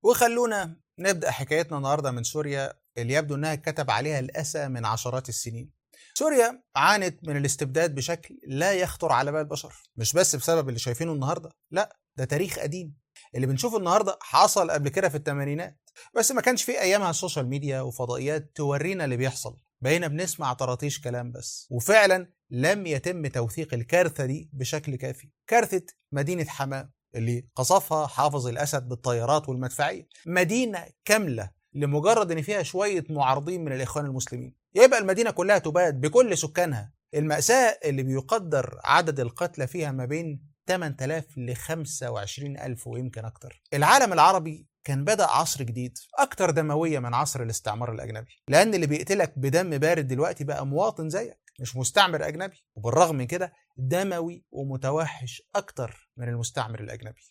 وخلونا نبدأ حكايتنا النهاردة من سوريا اللي يبدو أنها كتب عليها الأسى من عشرات السنين سوريا عانت من الاستبداد بشكل لا يخطر على بال البشر مش بس بسبب اللي شايفينه النهاردة لا ده تاريخ قديم اللي بنشوفه النهاردة حصل قبل كده في الثمانينات بس ما كانش في أيامها السوشيال ميديا وفضائيات تورينا اللي بيحصل بقينا بنسمع طراطيش كلام بس وفعلا لم يتم توثيق الكارثة دي بشكل كافي كارثة مدينة حماة اللي قصفها حافظ الأسد بالطيارات والمدفعية مدينة كاملة لمجرد ان فيها شويه معارضين من الاخوان المسلمين يبقى المدينه كلها تباد بكل سكانها المأساة اللي بيقدر عدد القتلى فيها ما بين 8000 ل 25000 ويمكن أكتر العالم العربي كان بدأ عصر جديد أكتر دموية من عصر الاستعمار الأجنبي لأن اللي بيقتلك بدم بارد دلوقتي بقى مواطن زيك مش مستعمر أجنبي وبالرغم من كده دموي ومتوحش أكتر من المستعمر الأجنبي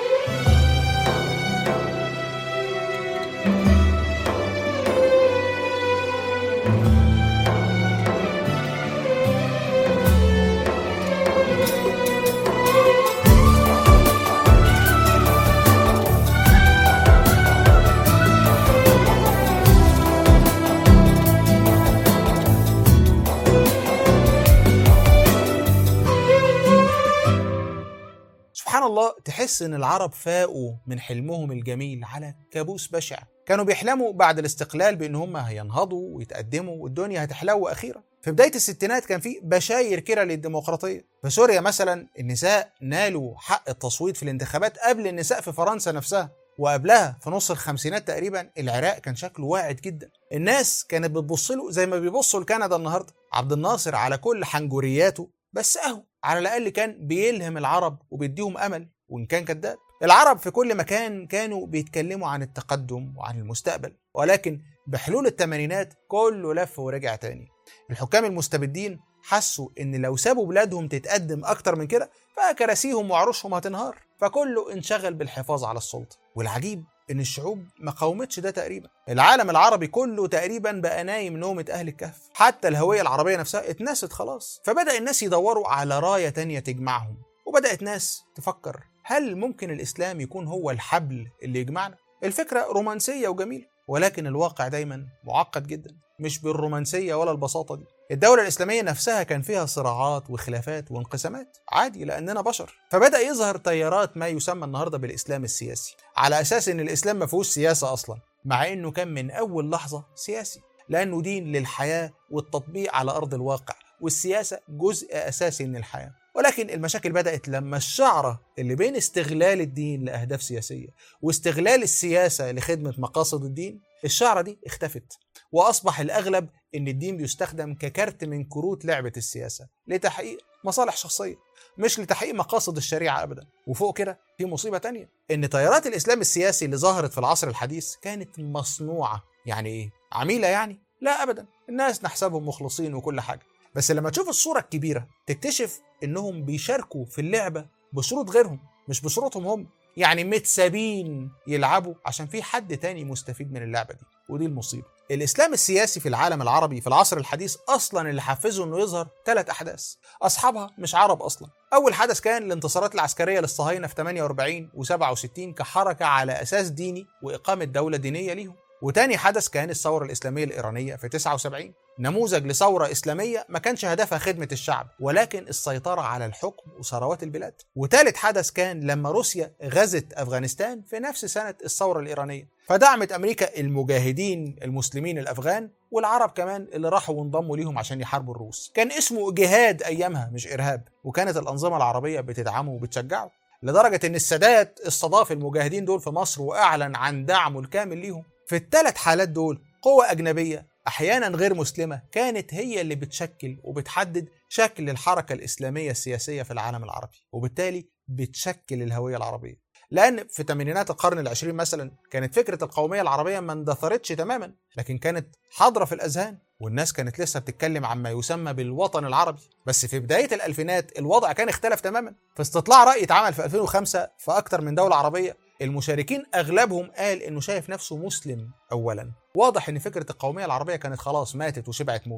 سبحان الله تحس ان العرب فاقوا من حلمهم الجميل على كابوس بشع كانوا بيحلموا بعد الاستقلال بان هم هينهضوا ويتقدموا والدنيا هتحلو اخيرا في بدايه الستينات كان في بشاير كده للديمقراطيه في سوريا مثلا النساء نالوا حق التصويت في الانتخابات قبل النساء في فرنسا نفسها وقبلها في نص الخمسينات تقريبا العراق كان شكله واعد جدا الناس كانت بتبص له زي ما بيبصوا لكندا النهارده عبد الناصر على كل حنجرياته بس اهو على الاقل كان بيلهم العرب وبيديهم امل وان كان كذاب العرب في كل مكان كانوا بيتكلموا عن التقدم وعن المستقبل ولكن بحلول الثمانينات كله لف ورجع تاني الحكام المستبدين حسوا ان لو سابوا بلادهم تتقدم اكتر من كده فكراسيهم وعروشهم هتنهار فكله انشغل بالحفاظ على السلطه والعجيب ان الشعوب ما قاومتش ده تقريبا العالم العربي كله تقريبا بقى نايم نومة اهل الكهف حتى الهوية العربية نفسها اتنست خلاص فبدأ الناس يدوروا على راية تانية تجمعهم وبدأت ناس تفكر هل ممكن الإسلام يكون هو الحبل اللي يجمعنا؟ الفكرة رومانسية وجميلة ولكن الواقع دايما معقد جدا مش بالرومانسية ولا البساطة دي الدولة الإسلامية نفسها كان فيها صراعات وخلافات وانقسامات عادي لأننا بشر فبدأ يظهر تيارات ما يسمى النهاردة بالإسلام السياسي على أساس إن الإسلام ما فيهوش سياسة أصلا مع إنه كان من أول لحظة سياسي لأنه دين للحياة والتطبيق على أرض الواقع والسياسة جزء أساسي من الحياة ولكن المشاكل بدأت لما الشعرة اللي بين استغلال الدين لأهداف سياسية واستغلال السياسة لخدمة مقاصد الدين الشعرة دي اختفت وأصبح الأغلب إن الدين بيستخدم ككارت من كروت لعبة السياسة لتحقيق مصالح شخصية مش لتحقيق مقاصد الشريعة أبدا وفوق كده في مصيبة تانية إن تيارات الإسلام السياسي اللي ظهرت في العصر الحديث كانت مصنوعة يعني إيه؟ عميلة يعني؟ لا أبدا الناس نحسبهم مخلصين وكل حاجة بس لما تشوف الصورة الكبيرة تكتشف إنهم بيشاركوا في اللعبة بشروط غيرهم مش بشروطهم هم يعني متسابين يلعبوا عشان في حد تاني مستفيد من اللعبة دي ودي المصيبة الإسلام السياسي في العالم العربي في العصر الحديث أصلا اللي حفزه إنه يظهر ثلاث أحداث أصحابها مش عرب أصلا أول حدث كان الانتصارات العسكرية للصهاينة في 48 و67 كحركة على أساس ديني وإقامة دولة دينية ليهم وتاني حدث كان الثورة الإسلامية الإيرانية في 79 نموذج لثورة إسلامية ما كانش هدفها خدمة الشعب ولكن السيطرة على الحكم وثروات البلاد وتالت حدث كان لما روسيا غزت أفغانستان في نفس سنة الثورة الإيرانية فدعمت أمريكا المجاهدين المسلمين الأفغان والعرب كمان اللي راحوا وانضموا ليهم عشان يحاربوا الروس كان اسمه جهاد أيامها مش إرهاب وكانت الأنظمة العربية بتدعمه وبتشجعه لدرجة إن السادات استضاف المجاهدين دول في مصر وأعلن عن دعمه الكامل ليهم في الثلاث حالات دول قوة أجنبية أحيانا غير مسلمة كانت هي اللي بتشكل وبتحدد شكل الحركة الإسلامية السياسية في العالم العربي وبالتالي بتشكل الهوية العربية لأن في تمانينات القرن العشرين مثلا كانت فكرة القومية العربية ما اندثرتش تماما لكن كانت حاضرة في الأذهان والناس كانت لسه بتتكلم عن ما يسمى بالوطن العربي بس في بداية الألفينات الوضع كان اختلف تماما في استطلاع رأي اتعمل في 2005 في أكتر من دولة عربية المشاركين اغلبهم قال انه شايف نفسه مسلم اولا واضح ان فكره القوميه العربيه كانت خلاص ماتت وشبعت موت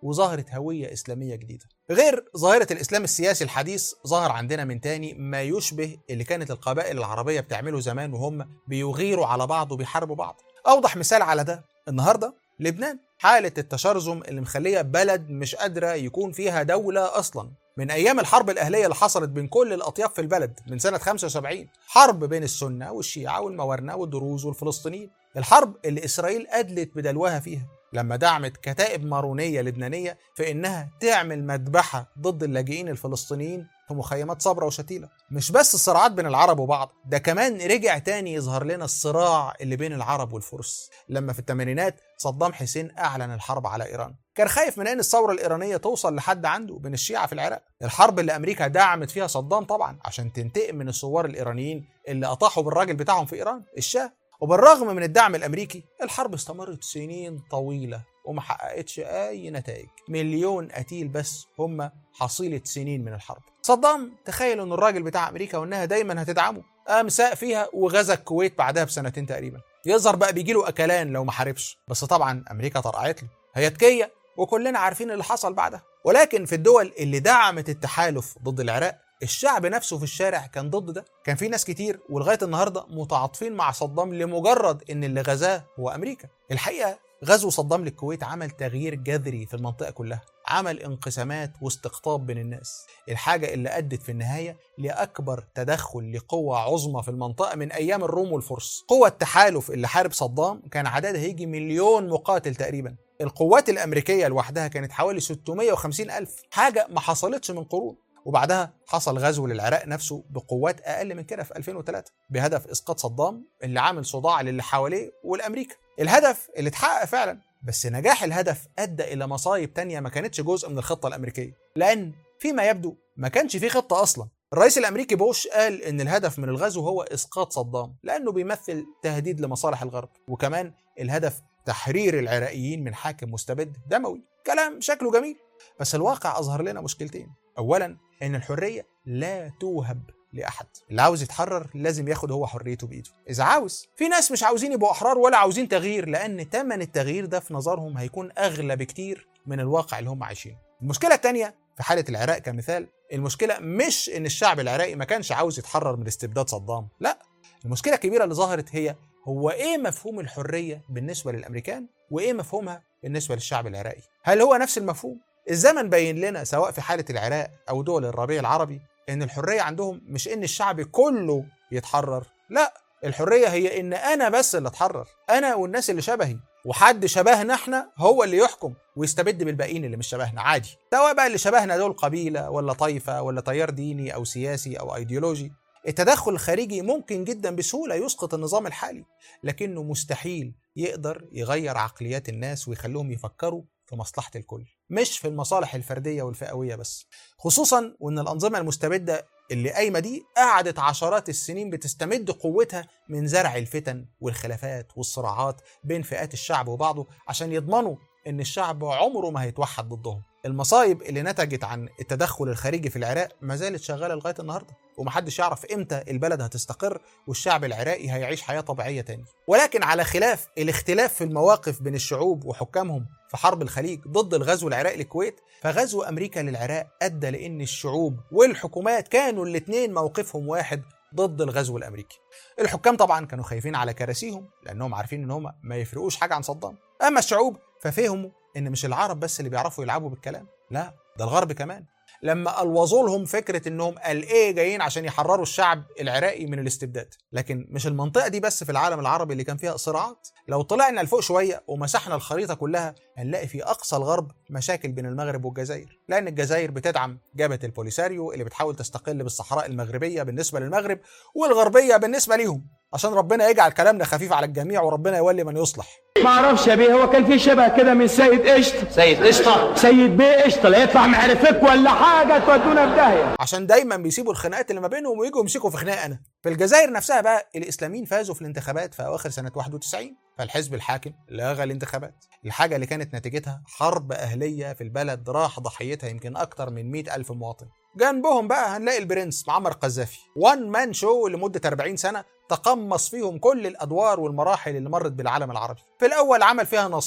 وظهرت هوية إسلامية جديدة غير ظاهرة الإسلام السياسي الحديث ظهر عندنا من تاني ما يشبه اللي كانت القبائل العربية بتعمله زمان وهم بيغيروا على بعض وبيحاربوا بعض أوضح مثال على ده النهاردة لبنان حالة التشرذم اللي مخلية بلد مش قادرة يكون فيها دولة أصلا من أيام الحرب الأهلية اللي حصلت بين كل الأطياف في البلد من سنة 75 حرب بين السنة والشيعة والموارنة والدروز والفلسطينيين الحرب اللي إسرائيل أدلت بدلوها فيها لما دعمت كتائب مارونية لبنانية في إنها تعمل مذبحة ضد اللاجئين الفلسطينيين في مخيمات صبرا وشتيلة مش بس الصراعات بين العرب وبعض ده كمان رجع تاني يظهر لنا الصراع اللي بين العرب والفرس لما في الثمانينات صدام حسين أعلن الحرب على إيران كان خايف من أن الثورة الإيرانية توصل لحد عنده بين الشيعة في العراق الحرب اللي أمريكا دعمت فيها صدام طبعا عشان تنتقم من الثوار الإيرانيين اللي أطاحوا بالراجل بتاعهم في إيران الشاه وبالرغم من الدعم الامريكي الحرب استمرت سنين طويله وما حققتش اي نتائج مليون قتيل بس هم حصيله سنين من الحرب صدام تخيل ان الراجل بتاع امريكا وانها دايما هتدعمه قام ساق فيها وغزا الكويت بعدها بسنتين تقريبا يظهر بقى بيجي له اكلان لو ما حاربش بس طبعا امريكا طرقعت له هي تكيه وكلنا عارفين اللي حصل بعدها ولكن في الدول اللي دعمت التحالف ضد العراق الشعب نفسه في الشارع كان ضد ده كان في ناس كتير ولغايه النهارده متعاطفين مع صدام لمجرد ان اللي غزاه هو امريكا الحقيقه غزو صدام للكويت عمل تغيير جذري في المنطقه كلها عمل انقسامات واستقطاب بين الناس الحاجة اللي أدت في النهاية لأكبر تدخل لقوة عظمى في المنطقة من أيام الروم والفرس قوة التحالف اللي حارب صدام كان عددها يجي مليون مقاتل تقريبا القوات الأمريكية لوحدها كانت حوالي 650 ألف حاجة ما حصلتش من قرون وبعدها حصل غزو للعراق نفسه بقوات اقل من كده في 2003 بهدف اسقاط صدام اللي عامل صداع للي حواليه والامريكا الهدف اللي اتحقق فعلا بس نجاح الهدف ادى الى مصايب تانية ما كانتش جزء من الخطه الامريكيه لان فيما يبدو ما كانش في خطه اصلا الرئيس الامريكي بوش قال ان الهدف من الغزو هو اسقاط صدام لانه بيمثل تهديد لمصالح الغرب وكمان الهدف تحرير العراقيين من حاكم مستبد دموي كلام شكله جميل بس الواقع اظهر لنا مشكلتين اولا ان الحريه لا توهب لاحد اللي عاوز يتحرر لازم ياخد هو حريته بايده اذا عاوز في ناس مش عاوزين يبقوا احرار ولا عاوزين تغيير لان ثمن التغيير ده في نظرهم هيكون اغلى بكتير من الواقع اللي هم عايشينه المشكله الثانيه في حاله العراق كمثال المشكله مش ان الشعب العراقي ما كانش عاوز يتحرر من استبداد صدام لا المشكله الكبيره اللي ظهرت هي هو ايه مفهوم الحريه بالنسبه للامريكان وايه مفهومها بالنسبه للشعب العراقي هل هو نفس المفهوم الزمن بين لنا سواء في حالة العراق أو دول الربيع العربي إن الحرية عندهم مش إن الشعب كله يتحرر لا الحرية هي إن أنا بس اللي أتحرر أنا والناس اللي شبهي وحد شبهنا احنا هو اللي يحكم ويستبد بالباقيين اللي مش شبهنا عادي سواء بقى اللي شبهنا دول قبيلة ولا طائفة ولا تيار ديني أو سياسي أو أيديولوجي التدخل الخارجي ممكن جدا بسهولة يسقط النظام الحالي لكنه مستحيل يقدر يغير عقليات الناس ويخليهم يفكروا في مصلحة الكل مش في المصالح الفردية والفئوية بس خصوصا وان الأنظمة المستبدة اللي قايمة دي قعدت عشرات السنين بتستمد قوتها من زرع الفتن والخلافات والصراعات بين فئات الشعب وبعضه عشان يضمنوا ان الشعب عمره ما هيتوحد ضدهم المصايب اللي نتجت عن التدخل الخارجي في العراق ما زالت شغاله لغايه النهارده ومحدش يعرف امتى البلد هتستقر والشعب العراقي هيعيش حياه طبيعيه تاني ولكن على خلاف الاختلاف في المواقف بين الشعوب وحكامهم في حرب الخليج ضد الغزو العراقي للكويت فغزو امريكا للعراق ادى لان الشعوب والحكومات كانوا الاثنين موقفهم واحد ضد الغزو الامريكي الحكام طبعا كانوا خايفين على كراسيهم لانهم عارفين ان هم ما يفرقوش حاجه عن صدام اما الشعوب ففهموا ان مش العرب بس اللي بيعرفوا يلعبوا بالكلام لا ده الغرب كمان لما الوظوا لهم فكره انهم قال ايه جايين عشان يحرروا الشعب العراقي من الاستبداد لكن مش المنطقه دي بس في العالم العربي اللي كان فيها صراعات لو طلعنا لفوق شويه ومسحنا الخريطه كلها هنلاقي في اقصى الغرب مشاكل بين المغرب والجزائر لان الجزائر بتدعم جبهه البوليساريو اللي بتحاول تستقل بالصحراء المغربيه بالنسبه للمغرب والغربيه بالنسبه ليهم عشان ربنا يجعل كلامنا خفيف على الجميع وربنا يولي من يصلح ما اعرفش يا بيه هو كان في شبه كده من سيد قشطه سيد قشطه سيد بيه قشطه لا يطلع معرفك ولا حاجه تودونا في داهيه عشان دايما بيسيبوا الخناقات اللي ما بينهم ويجوا يمسكوا في خناقه انا في الجزائر نفسها بقى الاسلاميين فازوا في الانتخابات في اواخر سنه 91 فالحزب الحاكم لغى الانتخابات الحاجه اللي كانت نتيجتها حرب اهليه في البلد راح ضحيتها يمكن اكتر من 100 الف مواطن جنبهم بقى هنلاقي البرنس معمر قذافي وان مان شو لمده 40 سنه تقمص فيهم كل الادوار والمراحل اللي مرت بالعالم العربي في الاول عمل فيها ناصري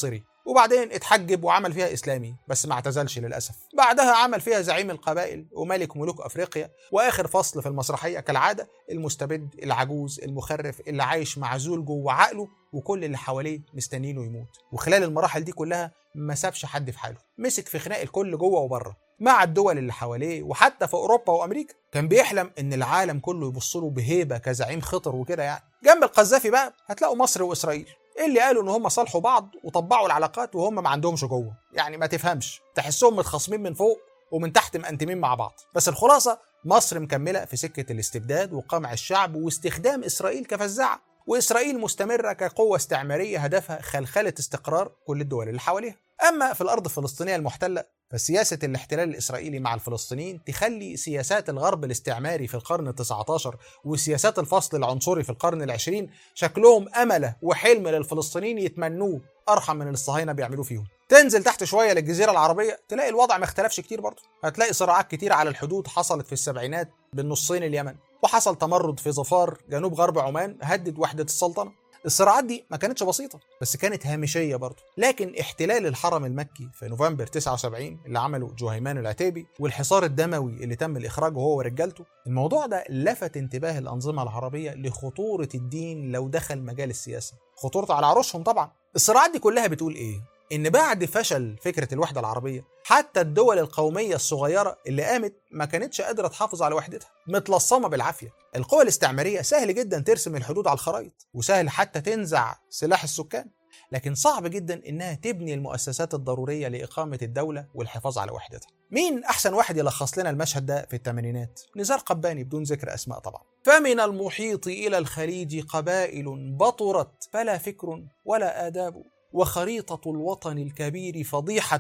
وبعدين اتحجب وعمل فيها اسلامي بس ما اعتزلش للاسف بعدها عمل فيها زعيم القبائل وملك ملوك افريقيا واخر فصل في المسرحيه كالعاده المستبد العجوز المخرف اللي عايش معزول جوه عقله وكل اللي حواليه مستنينه يموت وخلال المراحل دي كلها ما سابش حد في حاله مسك في خناق الكل جوه وبره مع الدول اللي حواليه وحتى في اوروبا وامريكا كان بيحلم ان العالم كله يبص له بهيبه كزعيم خطر وكده يعني جنب القذافي بقى هتلاقوا مصر واسرائيل اللي قالوا ان هم صالحوا بعض وطبعوا العلاقات وهم ما عندهمش جوه يعني ما تفهمش تحسهم متخاصمين من فوق ومن تحت مقنتمين مع بعض بس الخلاصه مصر مكمله في سكه الاستبداد وقمع الشعب واستخدام اسرائيل كفزاعه واسرائيل مستمره كقوه استعماريه هدفها خلخله استقرار كل الدول اللي حواليها اما في الارض الفلسطينيه المحتله فسياسة الاحتلال الإسرائيلي مع الفلسطينيين تخلي سياسات الغرب الاستعماري في القرن ال19 وسياسات الفصل العنصري في القرن العشرين شكلهم أملة وحلم للفلسطينيين يتمنوه أرحم من الصهاينة بيعملوه فيهم تنزل تحت شوية للجزيرة العربية تلاقي الوضع ما اختلفش كتير برضه هتلاقي صراعات كتير على الحدود حصلت في السبعينات بين نصين اليمن وحصل تمرد في ظفار جنوب غرب عمان هدد وحدة السلطنة الصراعات دي ما كانتش بسيطة بس كانت هامشية برضه لكن احتلال الحرم المكي في نوفمبر 79 اللي عمله جهيمان العتيبي والحصار الدموي اللي تم الإخراج هو ورجالته الموضوع ده لفت انتباه الأنظمة العربية لخطورة الدين لو دخل مجال السياسة خطورته على عروشهم طبعا الصراعات دي كلها بتقول ايه ان بعد فشل فكره الوحده العربيه حتى الدول القوميه الصغيره اللي قامت ما كانتش قادره تحافظ على وحدتها متلصمه بالعافيه القوى الاستعماريه سهل جدا ترسم الحدود على الخرائط وسهل حتى تنزع سلاح السكان لكن صعب جدا انها تبني المؤسسات الضروريه لاقامه الدوله والحفاظ على وحدتها مين احسن واحد يلخص لنا المشهد ده في الثمانينات نزار قباني بدون ذكر اسماء طبعا فمن المحيط الى الخليج قبائل بطرت فلا فكر ولا آداب وخريطة الوطن الكبير فضيحة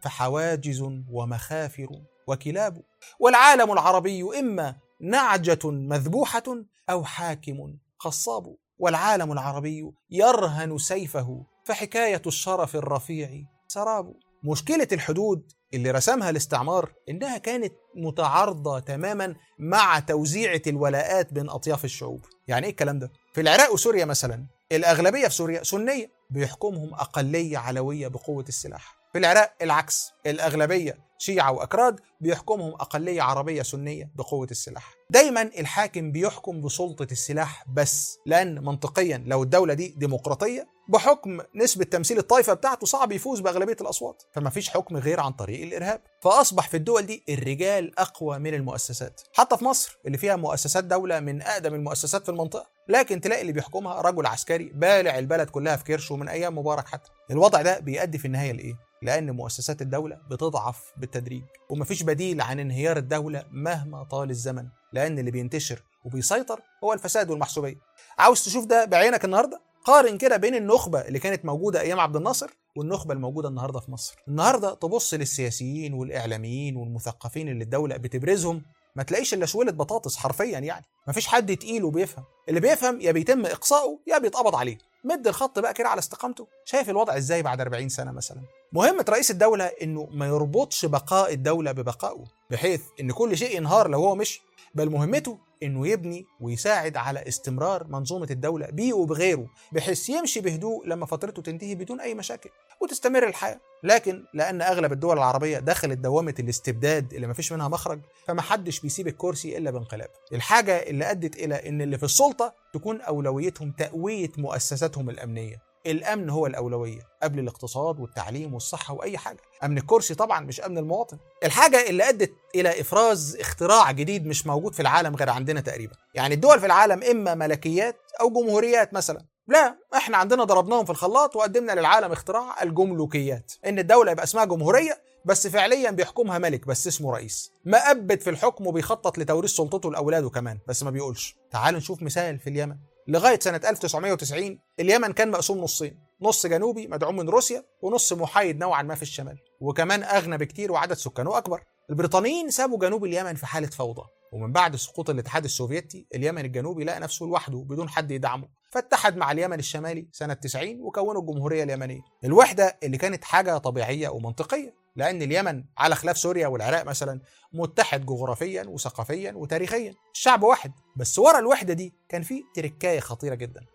فحواجز ومخافر وكلاب والعالم العربي إما نعجة مذبوحة أو حاكم قصاب والعالم العربي يرهن سيفه فحكاية الشرف الرفيع سراب مشكلة الحدود اللي رسمها الاستعمار إنها كانت متعارضة تماما مع توزيعة الولاءات بين أطياف الشعوب يعني إيه الكلام ده؟ في العراق وسوريا مثلا الأغلبية في سوريا سنية بيحكمهم أقلية علوية بقوة السلاح في العراق العكس الأغلبية شيعة وأكراد بيحكمهم أقلية عربية سنية بقوة السلاح دايما الحاكم بيحكم بسلطة السلاح بس لأن منطقيا لو الدولة دي ديمقراطية بحكم نسبة تمثيل الطائفة بتاعته صعب يفوز بأغلبية الأصوات فما فيش حكم غير عن طريق الإرهاب فأصبح في الدول دي الرجال أقوى من المؤسسات حتى في مصر اللي فيها مؤسسات دولة من أقدم المؤسسات في المنطقة لكن تلاقي اللي بيحكمها رجل عسكري بالع البلد كلها في كرشه من أيام مبارك حتى الوضع ده بيؤدي في النهاية لإيه؟ لأن مؤسسات الدولة بتضعف بالتدريج ومفيش بديل عن انهيار الدولة مهما طال الزمن لأن اللي بينتشر وبيسيطر هو الفساد والمحسوبية عاوز تشوف ده بعينك النهاردة؟ قارن كده بين النخبة اللي كانت موجودة أيام عبد الناصر والنخبة الموجودة النهاردة في مصر النهاردة تبص للسياسيين والإعلاميين والمثقفين اللي الدولة بتبرزهم ما تلاقيش الا شوية بطاطس حرفيا يعني مفيش حد تقيل وبيفهم اللي بيفهم يا بيتم اقصائه يا بيتقبض عليه مد الخط بقى كده على استقامته شايف الوضع ازاي بعد 40 سنه مثلا مهمة رئيس الدولة انه ما يربطش بقاء الدولة ببقائه بحيث ان كل شيء ينهار لو هو مشي بل مهمته انه يبني ويساعد على استمرار منظومة الدولة بيه وبغيره بحيث يمشي بهدوء لما فترته تنتهي بدون اي مشاكل وتستمر الحياة لكن لان اغلب الدول العربية دخلت دوامة الاستبداد اللي مفيش منها مخرج فمحدش بيسيب الكرسي الا بانقلاب الحاجة اللي ادت الى ان اللي في السلطة تكون اولويتهم تقوية مؤسساتهم الامنية الامن هو الاولويه قبل الاقتصاد والتعليم والصحه واي حاجه امن الكرسي طبعا مش امن المواطن الحاجه اللي ادت الى افراز اختراع جديد مش موجود في العالم غير عندنا تقريبا يعني الدول في العالم اما ملكيات او جمهوريات مثلا لا احنا عندنا ضربناهم في الخلاط وقدمنا للعالم اختراع الجملوكيات ان الدوله يبقى اسمها جمهوريه بس فعليا بيحكمها ملك بس اسمه رئيس مأبد في الحكم وبيخطط لتوريث سلطته لاولاده كمان بس ما بيقولش تعالوا نشوف مثال في اليمن لغايه سنه 1990 اليمن كان مقسوم نصين نص جنوبي مدعوم من روسيا ونص محايد نوعا ما في الشمال وكمان اغنى بكتير وعدد سكانه اكبر البريطانيين سابوا جنوب اليمن في حاله فوضى ومن بعد سقوط الاتحاد السوفيتي اليمن الجنوبي لقى نفسه لوحده بدون حد يدعمه فاتحد مع اليمن الشمالي سنة 90 وكونوا الجمهورية اليمنية الوحدة اللي كانت حاجة طبيعية ومنطقية لأن اليمن على خلاف سوريا والعراق مثلا متحد جغرافيا وثقافيا وتاريخيا الشعب واحد بس ورا الوحدة دي كان في تركاية خطيرة جدا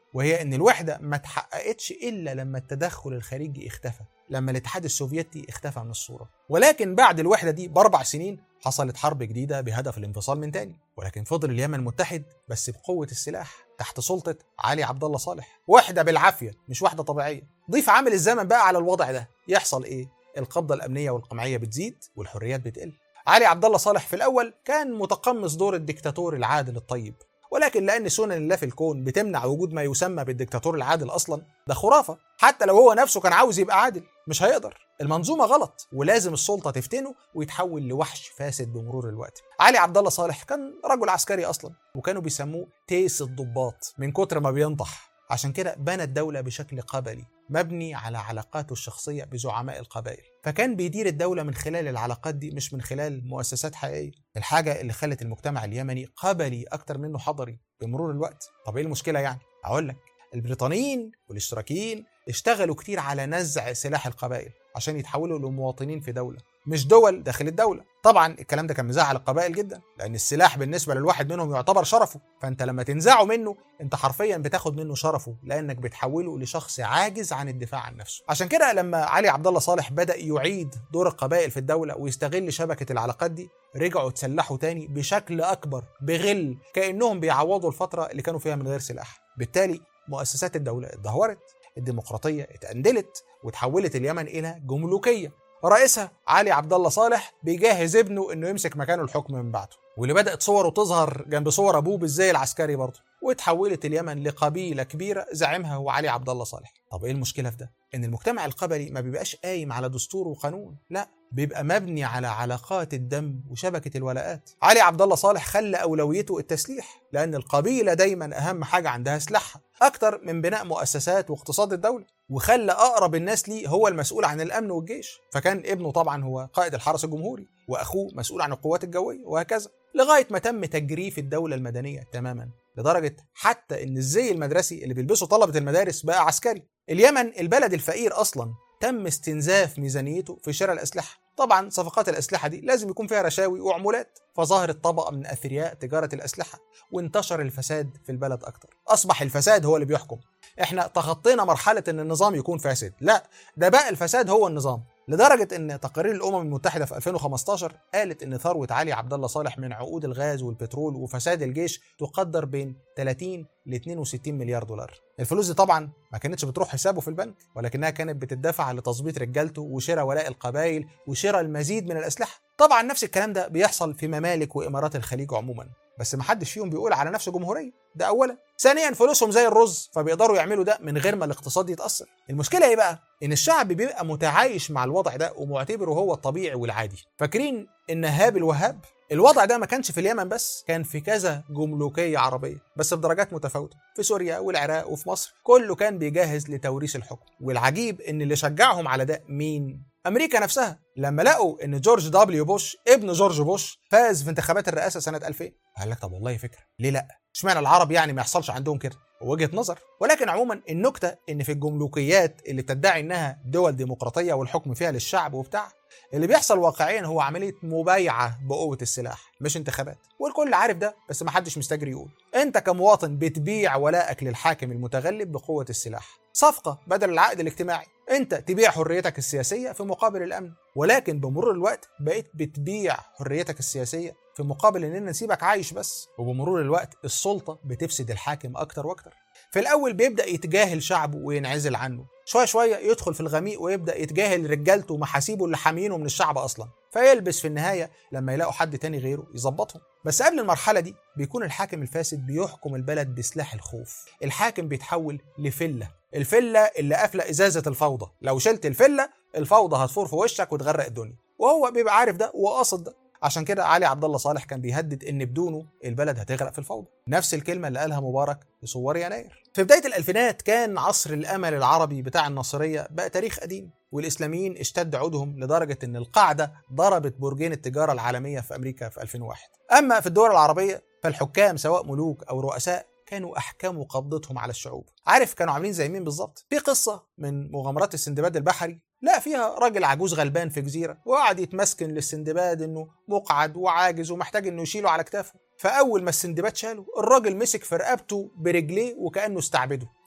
وهي ان الوحده ما اتحققتش الا لما التدخل الخارجي اختفى لما الاتحاد السوفيتي اختفى من الصوره ولكن بعد الوحده دي باربع سنين حصلت حرب جديده بهدف الانفصال من تاني ولكن فضل اليمن متحد بس بقوه السلاح تحت سلطه علي عبد الله صالح وحده بالعافيه مش وحده طبيعيه ضيف عامل الزمن بقى على الوضع ده يحصل ايه القبضه الامنيه والقمعيه بتزيد والحريات بتقل علي عبد الله صالح في الاول كان متقمص دور الدكتاتور العادل الطيب ولكن لان سنن الله في الكون بتمنع وجود ما يسمى بالدكتاتور العادل اصلا ده خرافه حتى لو هو نفسه كان عاوز يبقى عادل مش هيقدر المنظومه غلط ولازم السلطه تفتنه ويتحول لوحش فاسد بمرور الوقت علي عبد الله صالح كان رجل عسكري اصلا وكانوا بيسموه تيس الضباط من كتر ما بينطح عشان كده بنى الدولة بشكل قبلي مبني على علاقاته الشخصية بزعماء القبائل فكان بيدير الدولة من خلال العلاقات دي مش من خلال مؤسسات حقيقية الحاجة اللي خلت المجتمع اليمني قبلي أكتر منه حضري بمرور الوقت طب إيه المشكلة يعني؟ أقول لك البريطانيين والاشتراكيين اشتغلوا كتير على نزع سلاح القبائل عشان يتحولوا لمواطنين في دولة مش دول داخل الدولة طبعا الكلام ده كان مزعل القبائل جدا لان السلاح بالنسبه للواحد منهم يعتبر شرفه فانت لما تنزعه منه انت حرفيا بتاخد منه شرفه لانك بتحوله لشخص عاجز عن الدفاع عن نفسه عشان كده لما علي عبد الله صالح بدا يعيد دور القبائل في الدوله ويستغل شبكه العلاقات دي رجعوا اتسلحوا تاني بشكل اكبر بغل كانهم بيعوضوا الفتره اللي كانوا فيها من غير سلاح بالتالي مؤسسات الدوله اتدهورت الديمقراطيه اتأندلت وتحولت اليمن الى جملوكيه رئيسها علي عبد الله صالح بيجهز ابنه انه يمسك مكانه الحكم من بعده واللي بدات صوره تظهر جنب صور ابوه بالزي العسكري برضه وتحولت اليمن لقبيله كبيره زعيمها هو علي عبد الله صالح طب ايه المشكله في ده ان المجتمع القبلي ما بيبقاش قايم على دستور وقانون لا بيبقى مبني على علاقات الدم وشبكه الولاءات علي عبد الله صالح خلى اولويته التسليح لان القبيله دايما اهم حاجه عندها سلاحها اكتر من بناء مؤسسات واقتصاد الدوله وخلى اقرب الناس ليه هو المسؤول عن الامن والجيش فكان ابنه طبعا هو قائد الحرس الجمهوري واخوه مسؤول عن القوات الجويه وهكذا لغايه ما تم تجريف الدوله المدنيه تماما لدرجه حتى ان الزي المدرسي اللي بيلبسه طلبه المدارس بقى عسكري اليمن البلد الفقير اصلا تم استنزاف ميزانيته في شراء الاسلحه طبعا صفقات الاسلحه دي لازم يكون فيها رشاوي وعمولات فظهرت طبقه من اثرياء تجاره الاسلحه وانتشر الفساد في البلد اكتر اصبح الفساد هو اللي بيحكم احنا تخطينا مرحله ان النظام يكون فاسد لا ده بقى الفساد هو النظام لدرجه ان تقارير الامم المتحده في 2015 قالت ان ثروه علي عبد الله صالح من عقود الغاز والبترول وفساد الجيش تقدر بين 30 ل 62 مليار دولار الفلوس دي طبعا ما كانتش بتروح حسابه في البنك ولكنها كانت بتدفع لتظبيط رجالته وشراء ولاء القبائل وشراء المزيد من الاسلحه طبعا نفس الكلام ده بيحصل في ممالك وامارات الخليج عموما بس ما حدش فيهم بيقول على نفسه جمهوريه ده اولا ثانيا فلوسهم زي الرز فبيقدروا يعملوا ده من غير ما الاقتصاد يتاثر المشكله ايه بقى ان الشعب بيبقى متعايش مع الوضع ده ومعتبره هو الطبيعي والعادي فاكرين ان هاب الوهاب الوضع ده ما كانش في اليمن بس كان في كذا جملوكية عربية بس بدرجات متفاوتة في سوريا والعراق وفي مصر كله كان بيجهز لتوريث الحكم والعجيب ان اللي شجعهم على ده مين امريكا نفسها لما لقوا ان جورج دبليو بوش ابن جورج بوش فاز في انتخابات الرئاسه سنه 2000 قال لك طب والله فكره ليه لا اشمعنى العرب يعني ما يحصلش عندهم كده وجهه نظر ولكن عموما النكته ان في الجملوكيات اللي بتدعي انها دول ديمقراطيه والحكم فيها للشعب وبتاع اللي بيحصل واقعيا هو عمليه مبايعه بقوه السلاح مش انتخابات والكل عارف ده بس ما حدش مستجري يقول انت كمواطن بتبيع ولائك للحاكم المتغلب بقوه السلاح صفقه بدل العقد الاجتماعي انت تبيع حريتك السياسيه في مقابل الامن ولكن بمرور الوقت بقيت بتبيع حريتك السياسيه في مقابل اننا نسيبك عايش بس وبمرور الوقت السلطه بتفسد الحاكم اكتر واكتر في الاول بيبدا يتجاهل شعبه وينعزل عنه شويه شويه يدخل في الغميق ويبدا يتجاهل رجالته ومحاسيبه اللي حامينه من الشعب اصلا فيلبس في النهايه لما يلاقوا حد تاني غيره يظبطهم بس قبل المرحله دي بيكون الحاكم الفاسد بيحكم البلد بسلاح الخوف الحاكم بيتحول لفله الفله اللي قافله ازازه الفوضى لو شلت الفله الفوضى هتفور في وشك وتغرق الدنيا وهو بيبقى عارف ده وقاصد ده عشان كده علي عبد الله صالح كان بيهدد ان بدونه البلد هتغرق في الفوضى نفس الكلمه اللي قالها مبارك في ثوار يناير في بدايه الالفينات كان عصر الامل العربي بتاع الناصريه بقى تاريخ قديم والاسلاميين اشتد عودهم لدرجه ان القاعده ضربت برجين التجاره العالميه في امريكا في 2001 اما في الدول العربيه فالحكام سواء ملوك او رؤساء كانوا احكموا قبضتهم على الشعوب عارف كانوا عاملين زي مين بالظبط في قصه من مغامرات السندباد البحري لا فيها راجل عجوز غلبان في جزيره وقعد يتمسكن للسندباد انه مقعد وعاجز ومحتاج انه يشيله على كتافه فاول ما السندباد شاله الراجل مسك في رقبته برجليه وكانه استعبده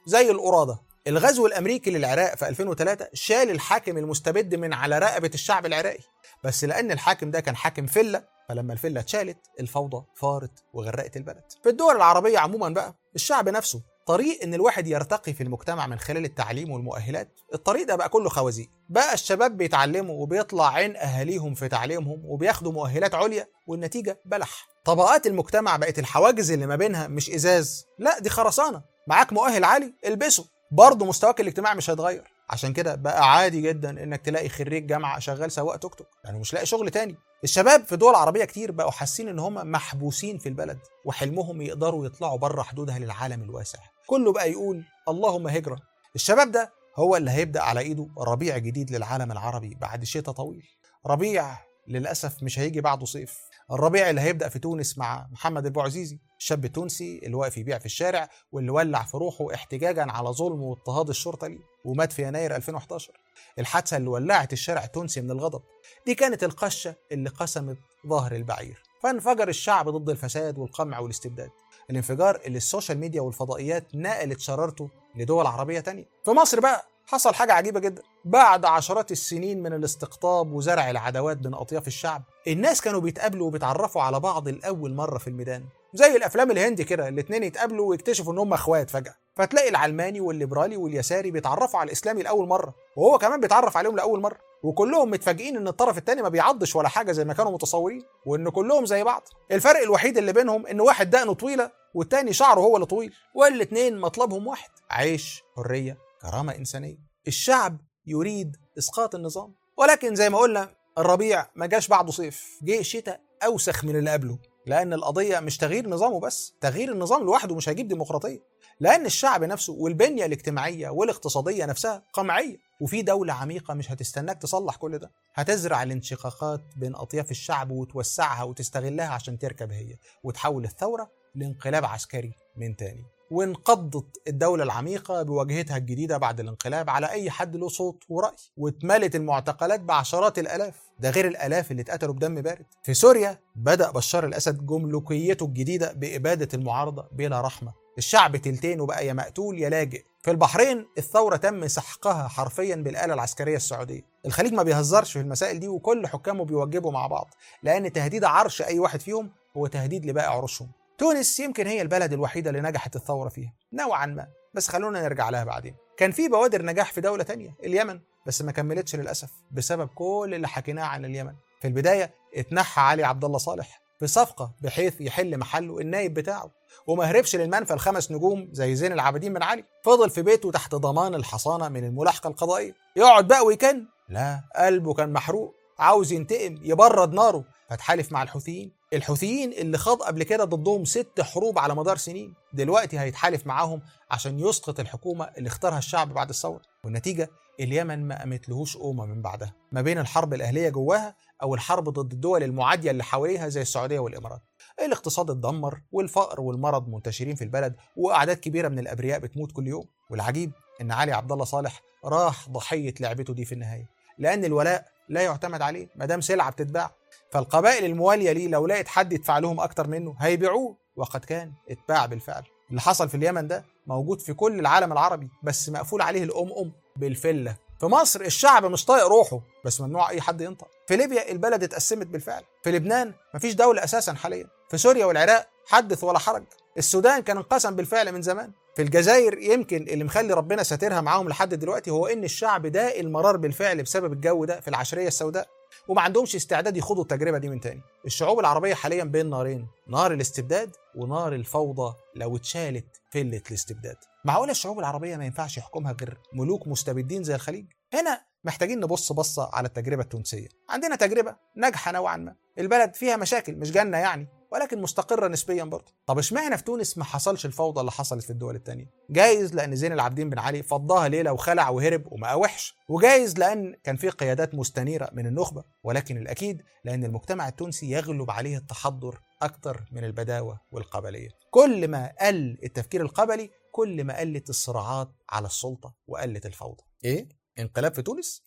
زي القرادة الغزو الأمريكي للعراق في 2003 شال الحاكم المستبد من على رقبة الشعب العراقي بس لأن الحاكم ده كان حاكم فلة فلما الفلة اتشالت الفوضى فارت وغرقت البلد في الدول العربية عموما بقى الشعب نفسه طريق ان الواحد يرتقي في المجتمع من خلال التعليم والمؤهلات الطريق ده بقى كله خوازيق بقى الشباب بيتعلموا وبيطلع عين اهاليهم في تعليمهم وبياخدوا مؤهلات عليا والنتيجه بلح طبقات المجتمع بقت الحواجز اللي ما بينها مش ازاز لا دي خرسانه معاك مؤهل عالي البسه برضه مستواك الاجتماعي مش هيتغير عشان كده بقى عادي جدا انك تلاقي خريج جامعه شغال سواق توك توك يعني مش لاقي شغل تاني الشباب في دول عربيه كتير بقوا حاسين ان هم محبوسين في البلد وحلمهم يقدروا يطلعوا بره حدودها للعالم الواسع كله بقى يقول اللهم هجره الشباب ده هو اللي هيبدا على ايده ربيع جديد للعالم العربي بعد شتاء طويل ربيع للاسف مش هيجي بعده صيف الربيع اللي هيبدا في تونس مع محمد البوعزيزي الشاب التونسي اللي واقف يبيع في الشارع واللي ولع في روحه احتجاجا على ظلم واضطهاد الشرطه ليه ومات في يناير 2011 الحادثه اللي ولعت الشارع التونسي من الغضب دي كانت القشه اللي قسمت ظهر البعير فانفجر الشعب ضد الفساد والقمع والاستبداد الانفجار اللي السوشيال ميديا والفضائيات نقلت شرارته لدول عربية تانية في مصر بقى حصل حاجة عجيبة جدا بعد عشرات السنين من الاستقطاب وزرع العداوات بين أطياف الشعب الناس كانوا بيتقابلوا وبيتعرفوا على بعض لأول مرة في الميدان زي الأفلام الهندي كده الاتنين يتقابلوا ويكتشفوا إن هم إخوات فجأة فتلاقي العلماني والليبرالي واليساري بيتعرفوا على الإسلامي لأول مرة وهو كمان بيتعرف عليهم لأول مرة وكلهم متفاجئين ان الطرف التاني ما بيعضش ولا حاجه زي ما كانوا متصورين وان كلهم زي بعض الفرق الوحيد اللي بينهم ان واحد دقنه طويله والتاني شعره هو اللي طويل والاتنين مطلبهم واحد عيش حريه كرامه انسانيه الشعب يريد اسقاط النظام ولكن زي ما قلنا الربيع ما جاش بعده صيف جه شتاء اوسخ من اللي قبله لان القضيه مش تغيير نظامه بس تغيير النظام لوحده مش هيجيب ديمقراطيه لان الشعب نفسه والبنيه الاجتماعيه والاقتصاديه نفسها قمعيه وفي دوله عميقه مش هتستناك تصلح كل ده هتزرع الانشقاقات بين اطياف الشعب وتوسعها وتستغلها عشان تركب هي وتحول الثوره لانقلاب عسكري من تاني وانقضت الدولة العميقة بواجهتها الجديدة بعد الانقلاب على أي حد له صوت ورأي واتملت المعتقلات بعشرات الآلاف ده غير الآلاف اللي اتقتلوا بدم بارد في سوريا بدأ بشار الأسد جملوكيته الجديدة بإبادة المعارضة بلا رحمة الشعب تلتين وبقى يا مقتول يا لاجئ في البحرين الثورة تم سحقها حرفيا بالآلة العسكرية السعودية الخليج ما بيهزرش في المسائل دي وكل حكامه بيوجبوا مع بعض لأن تهديد عرش أي واحد فيهم هو تهديد لباقي عروشهم تونس يمكن هي البلد الوحيدة اللي نجحت الثورة فيها نوعا ما بس خلونا نرجع لها بعدين كان في بوادر نجاح في دولة تانية اليمن بس ما كملتش للأسف بسبب كل اللي حكيناه عن اليمن في البداية اتنحى علي عبد الله صالح في صفقة بحيث يحل محله النايب بتاعه وما هربش للمنفى الخمس نجوم زي زين العابدين بن علي فضل في بيته تحت ضمان الحصانة من الملاحقة القضائية يقعد بقى ويكن لا قلبه كان محروق عاوز ينتقم يبرد ناره فتحالف مع الحوثيين الحوثيين اللي خاض قبل كده ضدهم ست حروب على مدار سنين دلوقتي هيتحالف معاهم عشان يسقط الحكومة اللي اختارها الشعب بعد الثورة والنتيجة اليمن ما قامتلهوش قومة من بعدها ما بين الحرب الأهلية جواها أو الحرب ضد الدول المعادية اللي حواليها زي السعودية والإمارات الاقتصاد اتدمر والفقر والمرض منتشرين في البلد وأعداد كبيرة من الأبرياء بتموت كل يوم والعجيب إن علي عبد الله صالح راح ضحية لعبته دي في النهاية لأن الولاء لا يعتمد عليه ما دام سلعة بتتباع فالقبائل الموالية ليه لو لقت حد يدفع لهم أكتر منه هيبيعوه وقد كان اتباع بالفعل اللي حصل في اليمن ده موجود في كل العالم العربي بس مقفول عليه الأم أم بالفلة في مصر الشعب مش طايق روحه بس ممنوع أي حد ينطق في ليبيا البلد اتقسمت بالفعل في لبنان مفيش دولة أساسا حاليا في سوريا والعراق حدث ولا حرج السودان كان انقسم بالفعل من زمان في الجزائر يمكن اللي مخلي ربنا ساترها معاهم لحد دلوقتي هو ان الشعب ده المرار بالفعل بسبب الجو ده في العشريه السوداء وما عندهمش استعداد يخوضوا التجربه دي من تاني الشعوب العربيه حاليا بين نارين نار الاستبداد ونار الفوضى لو اتشالت فله الاستبداد معقول الشعوب العربيه ما ينفعش يحكمها غير ملوك مستبدين زي الخليج هنا محتاجين نبص بصه على التجربه التونسيه عندنا تجربه ناجحه نوعا ما البلد فيها مشاكل مش جنه يعني ولكن مستقره نسبيا برضه طب اشمعنى في تونس ما حصلش الفوضى اللي حصلت في الدول التانية جايز لان زين العابدين بن علي فضاها ليله وخلع وهرب وما وحش وجايز لان كان في قيادات مستنيره من النخبه ولكن الاكيد لان المجتمع التونسي يغلب عليه التحضر اكتر من البداوه والقبليه كل ما قل التفكير القبلي كل ما قلت الصراعات على السلطه وقلت الفوضى ايه انقلاب في تونس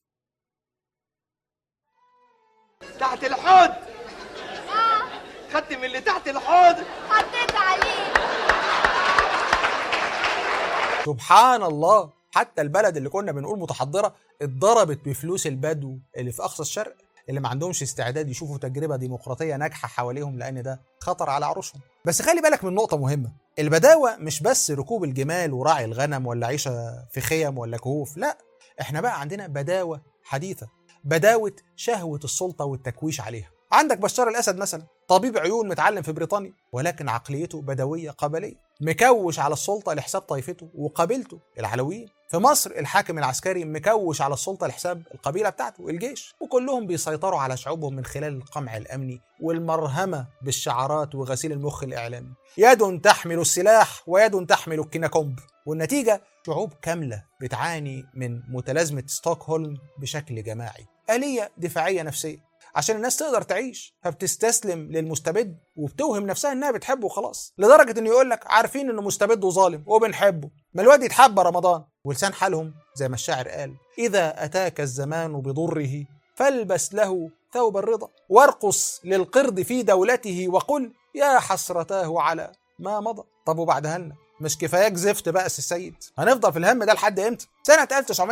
تحت الحوض خدت من اللي تحت الحوض حطيت عليه سبحان الله حتى البلد اللي كنا بنقول متحضره اتضربت بفلوس البدو اللي في اقصى الشرق اللي ما عندهمش استعداد يشوفوا تجربه ديمقراطيه ناجحه حواليهم لان ده خطر على عروشهم بس خلي بالك من نقطه مهمه البداوه مش بس ركوب الجمال وراعي الغنم ولا عيشه في خيم ولا كهوف لا احنا بقى عندنا بداوه حديثه بداوه شهوه السلطه والتكويش عليها عندك بشار الاسد مثلا طبيب عيون متعلم في بريطانيا ولكن عقليته بدويه قبليه مكوش على السلطه لحساب طائفته وقبيلته العلويين في مصر الحاكم العسكري مكوش على السلطه لحساب القبيله بتاعته الجيش وكلهم بيسيطروا على شعوبهم من خلال القمع الامني والمرهمه بالشعارات وغسيل المخ الاعلامي يد تحمل السلاح ويد تحمل الكيناكومب والنتيجه شعوب كامله بتعاني من متلازمه ستوكهولم بشكل جماعي آلية دفاعية نفسية عشان الناس تقدر تعيش فبتستسلم للمستبد وبتوهم نفسها انها بتحبه وخلاص لدرجه انه يقول لك عارفين انه مستبد وظالم وبنحبه ما الواد يتحب رمضان ولسان حالهم زي ما الشاعر قال اذا اتاك الزمان بضره فالبس له ثوب الرضا وارقص للقرد في دولته وقل يا حسرتاه على ما مضى طب وبعدها لنا مش كفاياك زفت بأس السيد هنفضل في الهم ده لحد امتى سنة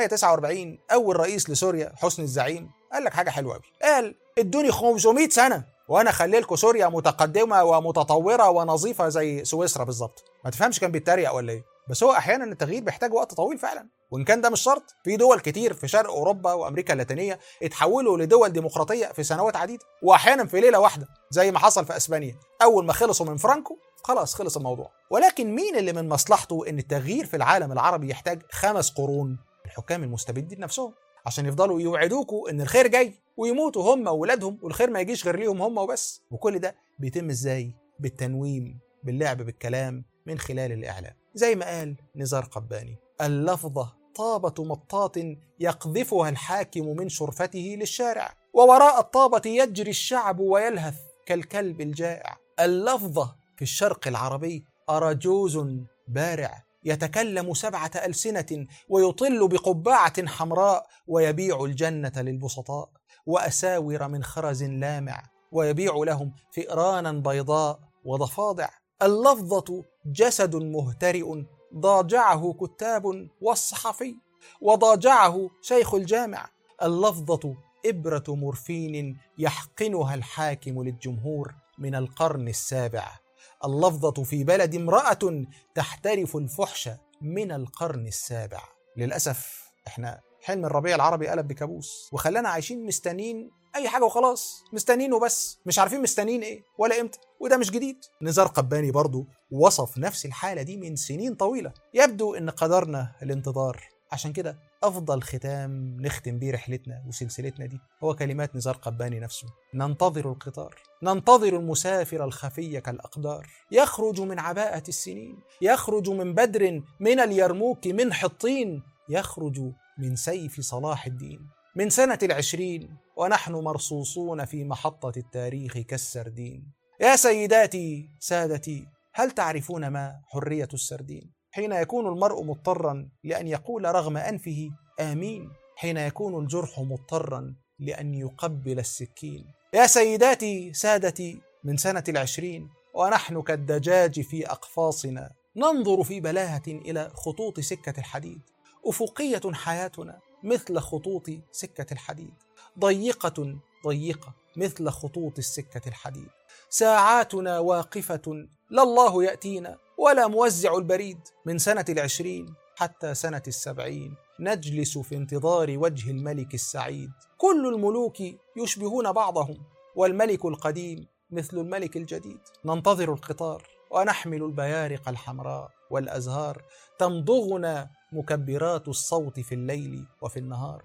1949 أول رئيس لسوريا حسني الزعيم قال لك حاجة حلوة أوي قال ادوني 500 سنة وأنا أخلي لكم سوريا متقدمة ومتطورة ونظيفة زي سويسرا بالظبط ما تفهمش كان بيتريق ولا إيه بس هو أحيانا التغيير بيحتاج وقت طويل فعلا وإن كان ده مش شرط في دول كتير في شرق أوروبا وأمريكا اللاتينية اتحولوا لدول ديمقراطية في سنوات عديدة وأحيانا في ليلة واحدة زي ما حصل في أسبانيا أول ما خلصوا من فرانكو خلاص خلص الموضوع ولكن مين اللي من مصلحته ان التغيير في العالم العربي يحتاج خمس قرون الحكام المستبدين نفسهم عشان يفضلوا يوعدوكوا ان الخير جاي ويموتوا هم واولادهم والخير ما يجيش غير ليهم هم وبس وكل ده بيتم ازاي بالتنويم باللعب بالكلام من خلال الاعلام زي ما قال نزار قباني اللفظه طابة مطاط يقذفها الحاكم من شرفته للشارع ووراء الطابة يجري الشعب ويلهث كالكلب الجائع اللفظة في الشرق العربي أرجوز بارع يتكلم سبعة ألسنة ويطل بقبعة حمراء ويبيع الجنة للبسطاء وأساور من خرز لامع ويبيع لهم فئرانا بيضاء وضفادع اللفظة جسد مهترئ ضاجعه كتاب والصحفي وضاجعه شيخ الجامع اللفظة إبرة مورفين يحقنها الحاكم للجمهور من القرن السابع اللفظة في بلد امرأة تحترف الفحش من القرن السابع للأسف احنا حلم الربيع العربي قلب بكابوس وخلانا عايشين مستنين اي حاجه وخلاص مستنين وبس مش عارفين مستنين ايه ولا امتى وده مش جديد نزار قباني برضو وصف نفس الحاله دي من سنين طويله يبدو ان قدرنا الانتظار عشان كده افضل ختام نختم بيه رحلتنا وسلسلتنا دي هو كلمات نزار قباني نفسه ننتظر القطار ننتظر المسافر الخفي كالاقدار يخرج من عباءه السنين يخرج من بدر من اليرموك من حطين يخرج من سيف صلاح الدين من سنة العشرين ونحن مرصوصون في محطة التاريخ كالسردين يا سيداتي سادتي هل تعرفون ما حرية السردين؟ حين يكون المرء مضطرا لأن يقول رغم أنفه آمين حين يكون الجرح مضطرا لأن يقبل السكين يا سيداتي سادتي من سنة العشرين ونحن كالدجاج في أقفاصنا ننظر في بلاهة إلى خطوط سكة الحديد أفقية حياتنا مثل خطوط سكة الحديد ضيقة ضيقة مثل خطوط السكة الحديد ساعاتنا واقفة لا الله يأتينا ولا موزع البريد من سنة العشرين حتى سنة السبعين نجلس في انتظار وجه الملك السعيد كل الملوك يشبهون بعضهم والملك القديم مثل الملك الجديد ننتظر القطار ونحمل البيارق الحمراء والازهار تمضغنا مكبرات الصوت في الليل وفي النهار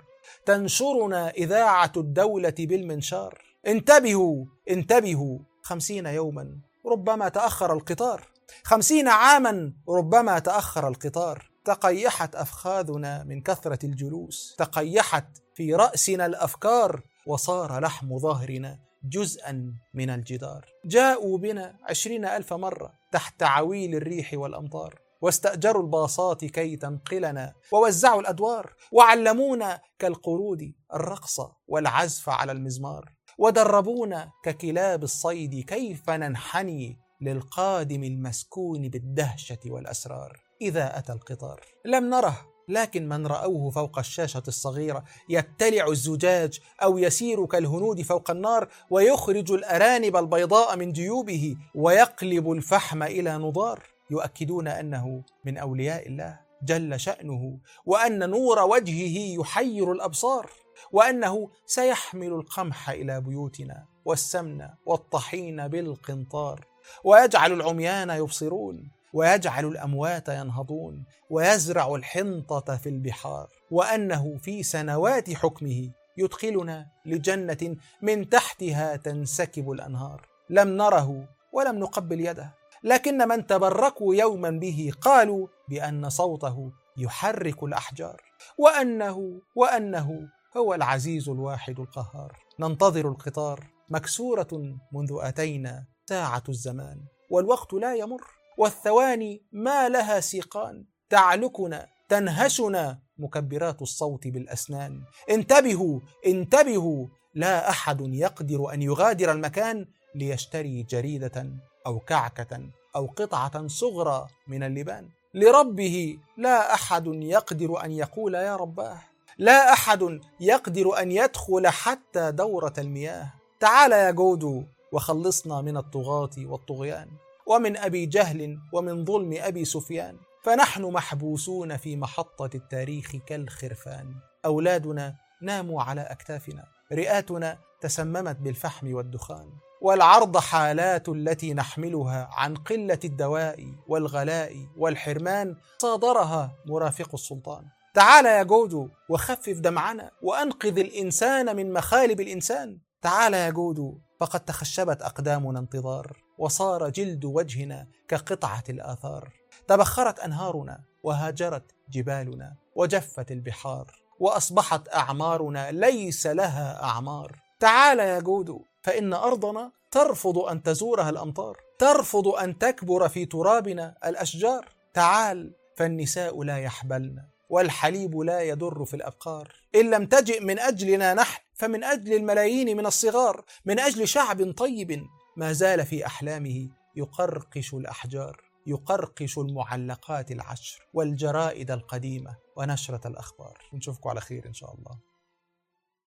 تنشرنا اذاعه الدوله بالمنشار انتبهوا انتبهوا خمسين يوما ربما تاخر القطار خمسين عاما ربما تاخر القطار تقيحت افخاذنا من كثره الجلوس تقيحت في راسنا الافكار وصار لحم ظهرنا جزءا من الجدار جاءوا بنا عشرين ألف مرة تحت عويل الريح والأمطار واستأجروا الباصات كي تنقلنا ووزعوا الأدوار وعلمونا كالقرود الرقص والعزف على المزمار ودربونا ككلاب الصيد كيف ننحني للقادم المسكون بالدهشة والأسرار إذا أتى القطار لم نره لكن من رأوه فوق الشاشة الصغيرة يبتلع الزجاج أو يسير كالهنود فوق النار ويخرج الأرانب البيضاء من جيوبه ويقلب الفحم إلى نضار يؤكدون أنه من أولياء الله جل شأنه وأن نور وجهه يحير الأبصار وأنه سيحمل القمح إلى بيوتنا والسمن والطحين بالقنطار ويجعل العميان يبصرون ويجعل الاموات ينهضون ويزرع الحنطه في البحار وانه في سنوات حكمه يدخلنا لجنه من تحتها تنسكب الانهار لم نره ولم نقبل يده لكن من تبركوا يوما به قالوا بان صوته يحرك الاحجار وانه وانه هو العزيز الواحد القهار ننتظر القطار مكسوره منذ اتينا ساعه الزمان والوقت لا يمر والثواني ما لها سيقان تعلكنا تنهشنا مكبرات الصوت بالاسنان انتبهوا انتبهوا لا احد يقدر ان يغادر المكان ليشتري جريده او كعكه او قطعه صغرى من اللبان لربه لا احد يقدر ان يقول يا رباه لا احد يقدر ان يدخل حتى دوره المياه تعال يا جودو وخلصنا من الطغاه والطغيان ومن ابي جهل ومن ظلم ابي سفيان فنحن محبوسون في محطه التاريخ كالخرفان اولادنا ناموا على اكتافنا رئاتنا تسممت بالفحم والدخان والعرض حالات التي نحملها عن قله الدواء والغلاء والحرمان صادرها مرافق السلطان تعال يا جودو وخفف دمعنا وانقذ الانسان من مخالب الانسان تعال يا جودو فقد تخشبت اقدامنا انتظار وصار جلد وجهنا كقطعه الاثار تبخرت انهارنا وهاجرت جبالنا وجفت البحار واصبحت اعمارنا ليس لها اعمار تعال يا جودو فان ارضنا ترفض ان تزورها الامطار ترفض ان تكبر في ترابنا الاشجار تعال فالنساء لا يحبلن والحليب لا يضر في الابقار ان لم تجئ من اجلنا نحن فمن اجل الملايين من الصغار من اجل شعب طيب ما زال في احلامه يقرقش الاحجار يقرقش المعلقات العشر والجرائد القديمه ونشره الاخبار نشوفكم على خير ان شاء الله